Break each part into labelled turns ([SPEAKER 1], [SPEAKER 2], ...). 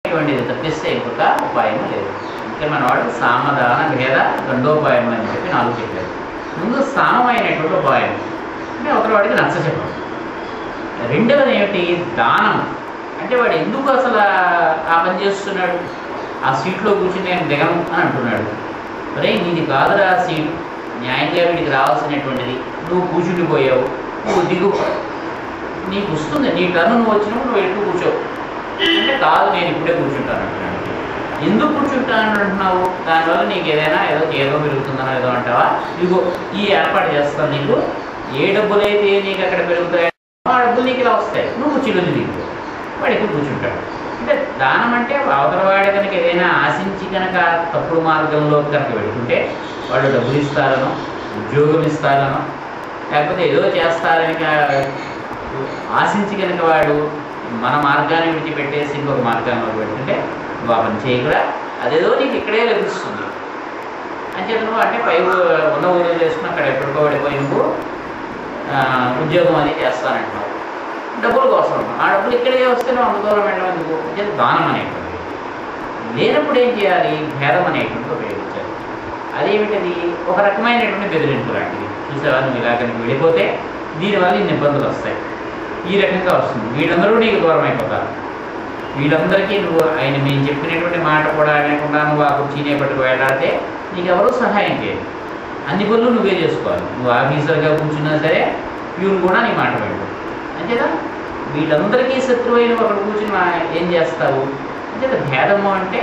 [SPEAKER 1] ఇటువంటిది తప్పిస్తే ఇంకొక ఉపాయం లేదు ఇంకా మనవాడు సామధాన భేద దండోపాయం అని చెప్పి నాలుగు చెప్పారు ముందు సామమైనటువంటి ఉపాయం అంటే ఒకరి వాడికి నచ్చ చెప్పడం రెండవది ఏమిటి దానం అంటే వాడు ఎందుకు అసలు ఆ- ఆ పని చేస్తున్నాడు ఆ సీట్లో కూర్చుని నేను దిగను అని అంటున్నాడు ఒరే నీది కాదురా ఆ సీటు న్యాయంగా వీడికి రావాల్సినటువంటిది నువ్వు కూర్చుండిపోయావు నువ్వు దిగు నీకు వస్తుంది నీ టర్న్ నువ్వు వచ్చినప్పుడు నువ్వు ఎక్కువ కూర్చో అంటే కాదు నేను ఇప్పుడే కూర్చుంటాను అంటున్నాడు ఎందుకు కూర్చుంటాను అంటున్నావు దానివల్ల నీకు ఏదైనా ఏదో ఏదో పెరుగుతుందనో ఏదో అంటావా ఇదిగో ఈ ఏర్పాటు చేస్తాను నీకు ఏ డబ్బులైతే నీకు అక్కడ పెరుగుతాయో ఆ డబ్బులు నీకు ఇలా వస్తాయి నువ్వు కూర్చుని నీకు వాడు ఎక్కువ కూర్చుంటాడు అంటే దానం అంటే అవతల వాడు కనుక ఏదైనా ఆశించి కనుక తప్పుడు మార్గంలో కనుక పెట్టుకుంటే వాళ్ళు డబ్బులు ఇస్తారనో ఉద్యోగం ఇస్తారనో లేకపోతే ఏదో చేస్తారని కా- ఆశించి కనుక వాడు మన మార్గాన్ని విడిచిపెట్టేసి ఇంకొక మార్గాన్ని పెట్టుకుంటే నువ్వు ఆ పని చేయకురా అదేదో నీకు ఇక్కడే లభిస్తుంది అంచేత నువ్వు అంటే పై ఊ- ఉన్న ఊరు చేసుకుని అక్కడ ఎప్పటికో పడిపోయి నువ్వు ఆ, ఉద్యోగం అది చేస్తానంటున్నావు డబ్బుల కోసం ఆ డబ్బులు ఇక్కడే వస్తే నువ్వు అంత దూరం వెళ్ళడం ఎందుకు అంచేత దానం అనేటువంటిది లేనప్పుడు ఏం చేయాలి భేదం అనేటువంటిది ఉపయోగించాలి అదేమిటది ఒక రకమైనటువంటి బెదిరింపు లాంటిది చూసావా నువ్వు ఇలా కనుక వెళ్ళిపోతే దీనివల్ల ఇన్ని ఇబ్బందులు వస్తాయి ఈ రకంగా వస్తుంది వీళ్ళందరూ నీకు దూరం అయిపోతారు వీళ్ళందరికీ నువ్వు ఆయన మేము చెప్పినటువంటి మాట కూడా వినకుండా నువ్వు ఆ కుర్చీనే పట్టుకు వెళ్ళాడితే నీకు ఎవరూ సహాయం చేయరు అన్ని పనులు నువ్వే చేసుకోవాలి నువ్వు ఆఫీసర్గా కూర్చున్నా సరే ప్యూన్ కూడా నీ మాట పెట్టు అంతేదా వీళ్ళందరికీ శత్రువైన ఒకడు కూర్చుని మా- ఏం చేస్తావు అంతేదా భేదము అంటే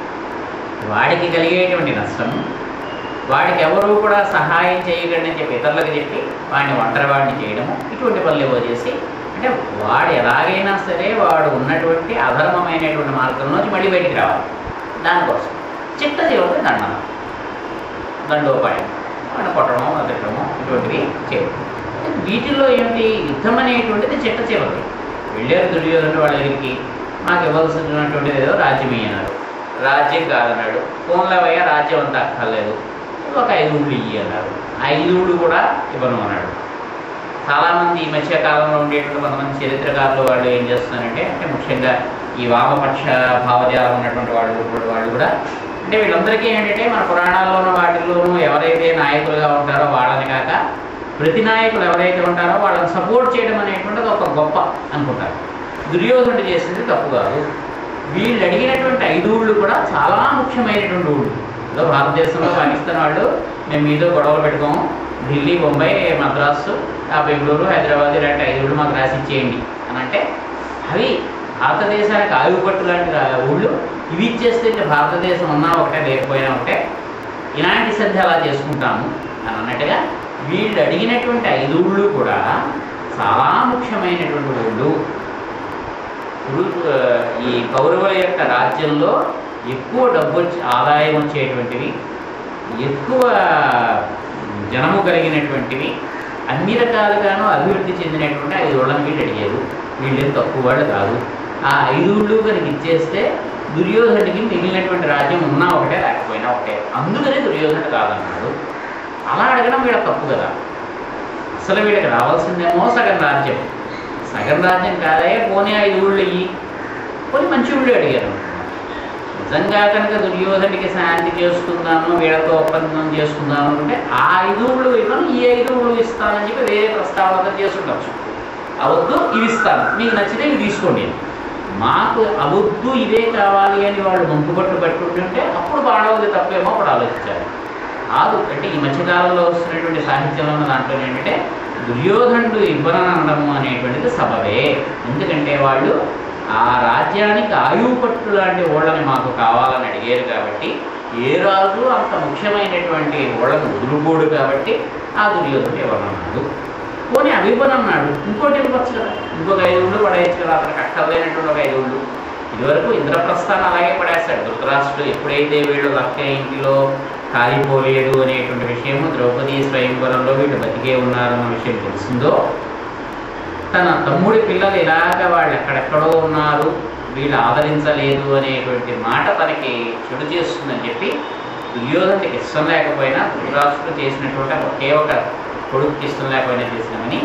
[SPEAKER 1] వాడికి కలిగేటువంటి నష్టము వాడికి ఎవరు కూడా సహాయం చేయకండి అని చెప్పి ఇతరులకు చెప్పి వాడిని ఒంటరి వాడిని చేయడము ఇటువంటి పనులు ఏవో చేసి అంటే వాడు ఎలాగైనా సరే వాడు ఉన్నటువంటి అధర్మమైనటువంటి మార్గంలోంచి మళ్ళీ బయటికి రావాలి దానికోసం చిట్ట చివరికి దండన దండోపాయం వాడిని కొట్టడము వదలటము ఇటువంటివి చేయడం వీటిల్లో ఏమిటి యుద్ధం అనేటువంటిది చిట్ట చివరికి వెళ్ళారు దుర్యోధనుడు వాళ్ళ దగ్గరికి మాకు ఇవ్వాల్సినటువంటిది ఏదో రాజ్యం ఇయ్యన్నారు రాజ్యం కాదన్నాడు ఫోన్లవయ్యా రాజ్యం అంతా అక్కర్లేదు ఒక ఐదు ఊళ్ళు ఇయ్యి అన్నారు ఆ ఐదు ఊళ్ళు కూడా ఇవ్వను అన్నాడు చాలామంది ఈ మధ్య కాలంలో ఉండేటువంటి కొంతమంది చరిత్రకారులు వాళ్ళు ఏం చేస్తున్నారంటే అంటే ముఖ్యంగా ఈ వామపక్ష భావజాలం ఉన్నటువంటి వాళ్ళు ఉన్నటువంటి వాళ్ళు కూడా అంటే వీళ్ళందరికీ ఏంటంటే మన పురాణాల్లోనూ వాటిల్లోనూ ఎవరైతే నాయకులుగా ఉంటారో వాళ్ళని కాక ప్రతి నాయకులు ఎవరైతే ఉంటారో వాళ్ళని సపోర్ట్ చేయడం అనేటువంటిది ఒక గొప్ప అనుకుంటారు దుర్యోధనుడు చేసింది తప్పు కాదు వీళ్ళు అడిగినటువంటి ఐదు ఊళ్ళు కూడా చాలా ముఖ్యమైనటువంటి ఊళ్ళు ఏదో భారతదేశంలో పాకిస్తాన్ వాళ్ళు మేము మీతో గొడవలు పెట్టుకోము ఢిల్లీ బొంబాయి మద్రాసు ఆ బెంగళూరు హైదరాబాద్ ఇలాంటి ఐదు ఊళ్ళు మాకు రాసి ఇచ్చేయండి అని అంటే అవి భారతదేశానికి ఆయువు పట్టు లాంటి రా- ఊళ్ళు ఇవి ఇచ్చేస్తే ఇంకా భారతదేశం ఉన్నా ఒకటే లేకపోయినా ఒకటే ఇలాంటి సంధి అలా చేసుకుంటాము అని అన్నట్టుగా వీళ్ళు అడిగినటువంటి ఐదు ఊళ్ళు కూడా చాలా ముఖ్యమైనటువంటి ఊళ్ళు రు- ఆ, ఈ కౌరవుల యొక్క రాజ్యంలో ఎక్కువ డబ్బు వచ్చి- ఆదాయం వచ్చేటువంటివి ఎక్కువ జనము కలిగినటువంటివి అన్ని రకాలుగాను అభివృద్ధి చెందినటువంటి ఐదు ఊళ్ళని వీళ్ళు అడిగారు వీళ్ళేం తక్కువ వాళ్ళు కాదు ఆ ఐదు ఊళ్ళు కనుక ఇచ్చేస్తే దుర్యోధనుడికి మిగిలినటువంటి రాజ్యం ఉన్నా ఒకటే లేకపోయినా ఒకటే అందుకనే దుర్యోధనుడు కాదన్నాడు అలా అడగడం వీళ్ళ తప్పు కదా అసలు వీళ్ళకి రావాల్సిందేమో సగం రాజ్యం సగం రాజ్యం కాదే పోనీ ఐదు ఊళ్ళు ఇయ్యి పోనీ మంచి ఊళ్ళు అడిగారు నిజంగా కనుక దుర్యోధనుడికి శాంతి చేసుకుందాము వీళ్ళతో ఒప్పందం చేసుకుందాము అనుకుంటే ఆ ఐదు ఊళ్ళు ఇవ్వను ఈ ఐదు ఊళ్ళు ఇస్తానని చెప్పి వేరే ప్రస్తావన చేసుకుండొచ్చు అవద్దు ఇవి ఇస్తాను మీకు నచ్చితే ఇవి తీసుకోండి మాకు అవద్దు ఇవే కావాలి అని వాళ్ళు ముంపుబట్టు పట్టుకుంటుంటే అప్పుడు పాడవది తప్పేమో అప్పుడు ఆలోచించాలి కాదు అంటే ఈ మధ్యకాలంలో వస్తున్నటువంటి సాహిత్యంలో ఉన్న దాంట్లో ఏంటంటే దుర్యోధనుడు ఇవ్వననడము అనేటువంటిది సబవే ఎందుకంటే వాళ్ళు ఆ రాజ్యానికి ఆయువు పట్టు లాంటి ఓళ్ళని మాకు కావాలని అడిగారు కాబట్టి ఏ రాజు అంత ముఖ్యమైనటువంటి ఓళ్ళను వదులుకోడు కాబట్టి ఆ దుర్యోధనుడు ఇవ్వనన్నాడు పోనీ అవి ఇవ్వనన్నాడు ఇంకోటి ఇవ్వచ్చు కదా ఇంకొక ఐదు ఊళ్ళు పడేయచ్చు కదా అతనికి అక్కర్లేనటువంటి ఒక ఐదు ఊళ్ళు ఇదివరకు ఇంద్రప్రస్థానం అలాగే పడేస్తాడు ధృతరాష్ట్రుడు ఎప్పుడైతే వీళ్ళు లక్క ఇంటిలో కాలిపోలేడు అనేటువంటి విషయము ద్రౌపది స్వయంవరంలో వీళ్ళు బతికే ఉన్నారన్న విషయం తెలిసిందో తన తమ్ముడి పిల్లలు ఇలాగ వాళ్ళు ఎక్కడెక్కడో ఉన్నారు వీళ్ళు ఆదరించలేదు అనేటువంటి మాట తనకి చెడు చేస్తుందని చెప్పి దుర్యోధనుడికి ఇష్టం లేకపోయినా ధృతరాష్ట్రుడు చేసినటువంటి ఒకే ఒక కొడుకుకి ఇష్టం లేకపోయినా చేసినామని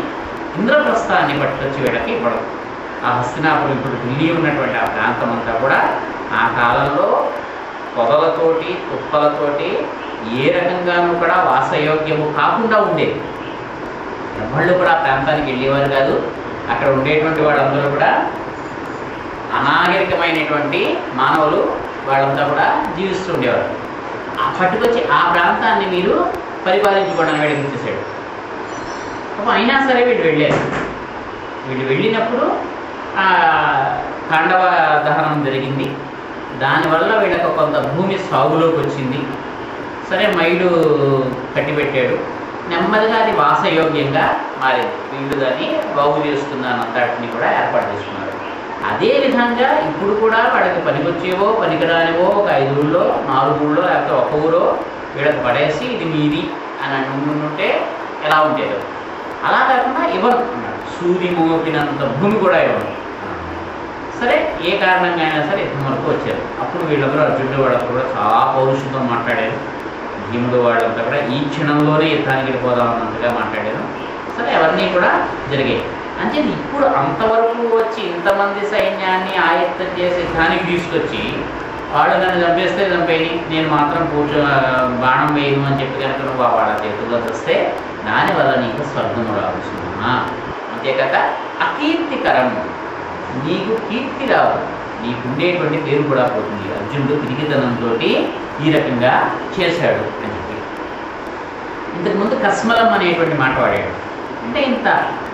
[SPEAKER 1] ఇంద్రప్రస్థాన్ని పట్టుకొచ్చి వీళ్ళకి ఇవ్వడం ఆ హస్తినాపురం ఇప్పుడు ఢిల్లీ ఉన్నటువంటి ఆ ప్రాంతం అంతా కూడా ఆ కాలంలో పొదలతోటి తుప్పలతోటి ఏ రకంగానూ కూడా వాసయోగ్యము కాకుండా ఉండేది ఎవళ్ళు కూడా ఆ ప్రాంతానికి వెళ్ళేవారు కాదు అక్కడ ఉండేటువంటి వాళ్ళందరూ కూడా అనాగరికమైనటువంటి మానవులు వాళ్ళంతా కూడా జీవిస్తూ ఉండేవారు ఆ పట్టుకొచ్చి ఆ ప్రాంతాన్ని మీరు పరిపాలించుకోవడానికి అడిగించేశాడు పాపం అయినా సరే వీళ్ళు వెళ్ళారు వీళ్ళు వెళ్ళినప్పుడు ఆ కాండవ దహనం జరిగింది దానివల్ల వీళ్ళకి కొంత భూమి సాగులోకి వచ్చింది సరే మైడు కట్టిపెట్టాడు నెమ్మదిగా అది వాసయోగ్యంగా మారింది వీళ్ళు దాన్ని బాగు చేస్తున్నానంతటిని కూడా ఏర్పాటు చేసుకున్నారు అదే విధంగా ఇప్పుడు కూడా వాళ్ళకి పనికొచ్చేవో పనికిరానివో ఒక ఐదు ఊళ్ళో నాలుగు ఊళ్ళో లేకపోతే ఒక ఊరో వీళ్ళకి పడేసి ఇది మీది అని అనుకుంటుంటే ఎలా ఉండేదో అలా కాకుండా ఇవ్వను అన్నాడు సూది మోపినంత భూమి కూడా ఇవ్వను సరే ఏ కారణంగా అయినా సరే యుద్ధం వరకు వచ్చారు అప్పుడు వీళ్ళందరూ అర్జునుడు వాళ్ళంతా కూడా చాలా పౌరుషంతో మాట్లాడారు భీముడు వాళ్ళంతా కూడా ఈ క్షణంలోనే యుద్ధానికి వెళ్ళిపోదాం అన్నట్టుగా మాట్లాడారు సరే అవన్నీ కూడా జరిగాయి అంటే ఇప్పుడు అంతవరకు వచ్చి ఇంతమంది సైన్యాన్ని ఆయత్తం చేసి యుద్ధానికి తీసుకొచ్చి వాళ్ళు నన్ను చంపేస్తే చంపేయి నేను మాత్రం కూర్చో బాణం వేయను అని చెప్పి కనుక నువ్వు వాళ్ళ చేతుల్లో వస్తే దానివల్ల నీకు స్వర్గము రావచ్చునా అంతేకాక అకీర్తికరం నీకు కీర్తి రావు నీకుండేటువంటి పేరు కూడా పోతుంది అర్జునుడు పిరికితనంతో ఈ రకంగా చేశాడు అని చెప్పి ఇంతకుముందు కస్మలం అనేటువంటి మాట వాడాడు అంటే ఇంత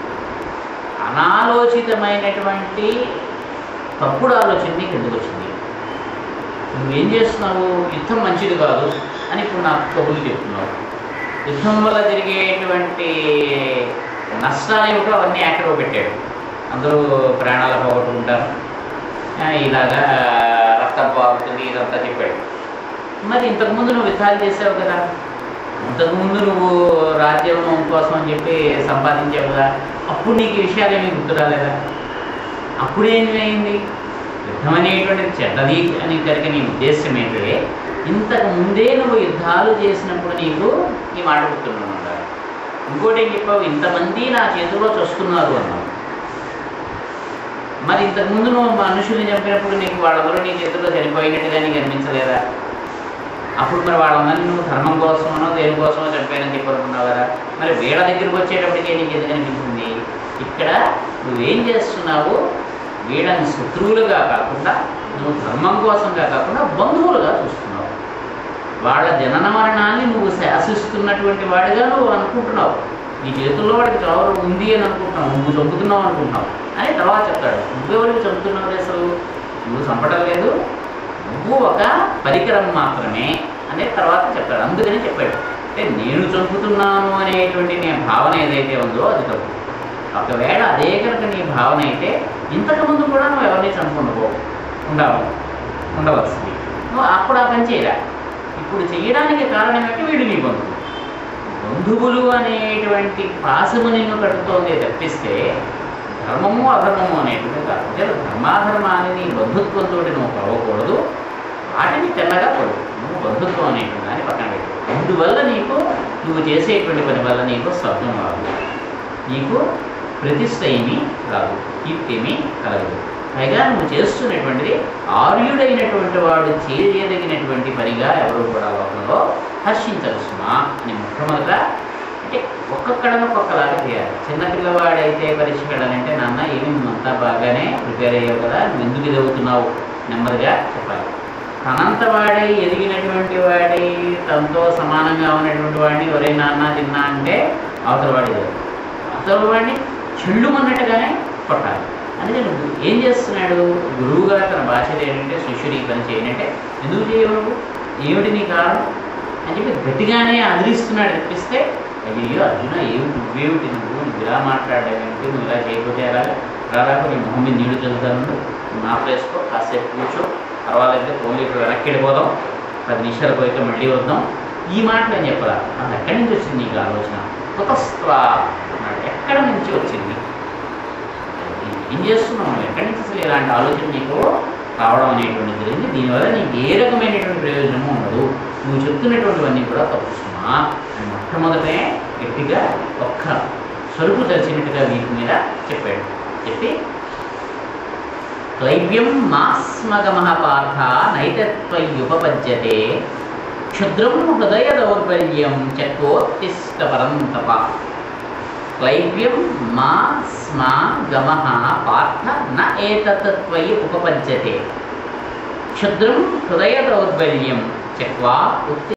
[SPEAKER 1] అనాలోచితమైనటువంటి తప్పుడు ఆలోచన నీకు ఎందుకు వచ్చింది నువ్వేం చేస్తున్నావు యుద్ధం మంచిది కాదు అని ఇప్పుడు నాకు కబుర్లు చెప్తున్నావు యుద్ధం వల్ల జరిగేటువంటి నష్టాలు ఏమిటో అవన్నీ యాక్టివ్ పెట్టాడు అందరూ ప్రాణాలు పోగొట్టుకుంటారు ఆ, ఇలాగా రక్తం పారుతుంది ఇదంతా చెప్పాడు మరి ఇంతకుముందు నువ్వు యుద్ధాలు చేసావు కదా ఇంతకుముందు నువ్వు రాజ్యం కోసం అని చెప్పి సంపాదించావు కదా అప్పుడు నీకు ఈ విషయాలు ఏమీ గుర్తు రాలేదా అప్పుడు ఏమైంది యుద్ధం అనేటువంటిది చెడ్డది అని కనుక నీ ఉద్దేశం ఏంటంటే ఇంతకు ముందే నువ్వు యుద్ధాలు చేసినప్పుడు నీకు ఈ మాట గుర్తున్నాను ఇంకోటి ఏం చెప్పావు ఇంతమంది నా చేతిలో చస్తున్నారు అన్నావు మరి ఇంతకుముందు నువ్వు మనుషుల్ని చంపినప్పుడు నీకు వాళ్ళందరూ నీ చేతుల్లో చనిపోయినట్టుగా నీకు అనిపించలేదా అప్పుడు మరి వాళ్ళందరినీ నువ్వు ధర్మం కోసమనో దేనికోసమో చంపానని చెప్పి అనుకున్నావు కదా మరి వీళ్ళ దగ్గరికి వచ్చేటప్పటికే నీకు ఎందుకు అనిపించింది ఇక్కడ నువ్వేం చేస్తున్నావు వీళ్ళని శత్రువులుగా కాకుండా నువ్వు ధర్మం కోసంగా కాకుండా బంధువులుగా చూస్తున్నావు వాళ్ళ జనన మరణాన్ని నువ్వు శాసిస్తున్నటువంటి వాడిగా నువ్వు అనుకుంటున్నావు నీ చేతుల్లో వాడికి చావు ఉంది అని అనుకుంటున్నావు నువ్వు చంపుతున్నావు అనుకుంటున్నావు అని తర్వాత చెప్తాడు నువ్వెవరికి చంపుతున్నావు అసలు నువ్వు చంపడం లేదు నువ్వు ఒక పరికరం మాత్రమే అనే తర్వాత చెప్తాడు అందుకని చెప్పాడు అంటే నేను చంపుతున్నాను అనేటువంటి నీ భావన ఏదైతే ఉందో అది తప్పు ఒకవేళ అదే కనుక నీ భావన అయితే ఇంతకుముందు కూడా నువ్వు ఎవరిని చంపుకుండవు ఉండవు ఉండవలసింది నువ్వు అప్పుడు ఆ పని చేయరా ఇప్పుడు చేయడానికి కారణం ఏంటి వీడు నీ బంధువు బంధువులు అనేటువంటి పాశము నిన్ను కట్టుతోంది తప్పిస్తే ధర్మము అధర్మము అనేటువంటి కాదు అంటే ధర్మాధర్మాన్ని నీ బంధుత్వంతో నువ్వు కలవకూడదు వాటిని తెల్లగా పడు నువ్వు బంధుత్వం అనేటువంటి దాన్ని పక్కన పెట్టు అందువల్ల నీకు నువ్వు చేసేటువంటి పని వల్ల నీకు స్వర్గం రాదు నీకు ప్రతిష్ట ఏమీ రాదు కీర్తి ఏమీ కలగదు పైగా నువ్వు చేస్తున్నటువంటిది ఆర్యుడైనటువంటి వాడు చేయదగినటువంటి పనిగా ఎవరు కూడా లోకంలో హర్షించరు సుమా అని మొట్టమొదట అంటే ఒక్కొక్కడను ఒక్కొక్కలాగా చేయాలి చిన్న పిల్లవాడైతే పరీక్షకు వెళ్ళాలంటే నాన్న ఏమి అంతా బాగానే ప్రిపేర్ అయ్యావు కదా నువ్వు ఎందుకు ఇది అవుతున్నావు నెమ్మదిగా చెప్పాలి తనంత వాడై ఎదిగినటువంటి వాడి తనతో సమానంగా ఉన్నటువంటి వాడిని ఒరే నాన్న తిన్నా అంటే అవతల వాడి అవతల వాడిని చెల్లుమన్నట్టుగానే కొట్టాలి అందుకే నువ్వు ఏం చేస్తున్నాడు గురువుగా తన బాధ్యత ఏంటంటే శిష్యుడు ఈ పని చేయనంటే ఎందుకు చేయవు నువ్వు ఏమిటి నీ కారణం అని చెప్పి గట్టిగానే అదిలిస్తున్నాడు తప్పిస్తే అయ్యో అర్జున ఏమిటి నువ్వేమిటి నువ్వు నువ్వు ఇలా మాట్లాడేమిటి నువ్వు ఇలా చేయకపోతే ఎలా రారాకు నీ మొహం మీద నీళ్లు చదువుతాను నువ్వు నా ప్లేస్కో కాసేపు కూర్చో పర్వాలేదు ఓన్లీ ఇప్పుడు వెనక్కి వెళ్ళిపోదాం పది నిమిషాలు పోయితే మళ్ళీ వద్దాం ఈ మాటలు అని చెప్పరా అది ఎక్కడి నుంచి వచ్చింది నీకు ఆలోచన కుతస్త్వ అన్నాడు ఎక్కడి నుంచి వచ్చింది ఏం చేస్తున్నావు నువ్వు? ఎక్కడి నుంచి అసలు ఇలాంటి ఆలోచన నీకు రావడం అనేటువంటి జరిగింది దీనివల్ల నీకు ఏ రకమైనటువంటి ప్రయోజనము ఉండదు నువ్వు చెప్తున్నటువంటివన్నీ కూడా తప్పుస్తున్నా అని మొట్టమొదటే గట్టిగా ఒక్క సరుకు తెరిచినట్టుగా వీటి మీద చెప్పాడు చెప్పి క్లైవ్యం మాస్మగమ పార్థ నైతత్వయుపపద్యతే క్షుద్రం హృదయ దౌర్బల్యం చక్రోత్తిష్ట పరంతప క్లైవ్యం మా స్మా గమ పార్థ న ఏతత్ త్వయి ఉపపద్యతే క్షుద్రం హృదయ దౌర్బల్యం చక్వా ఉత్తి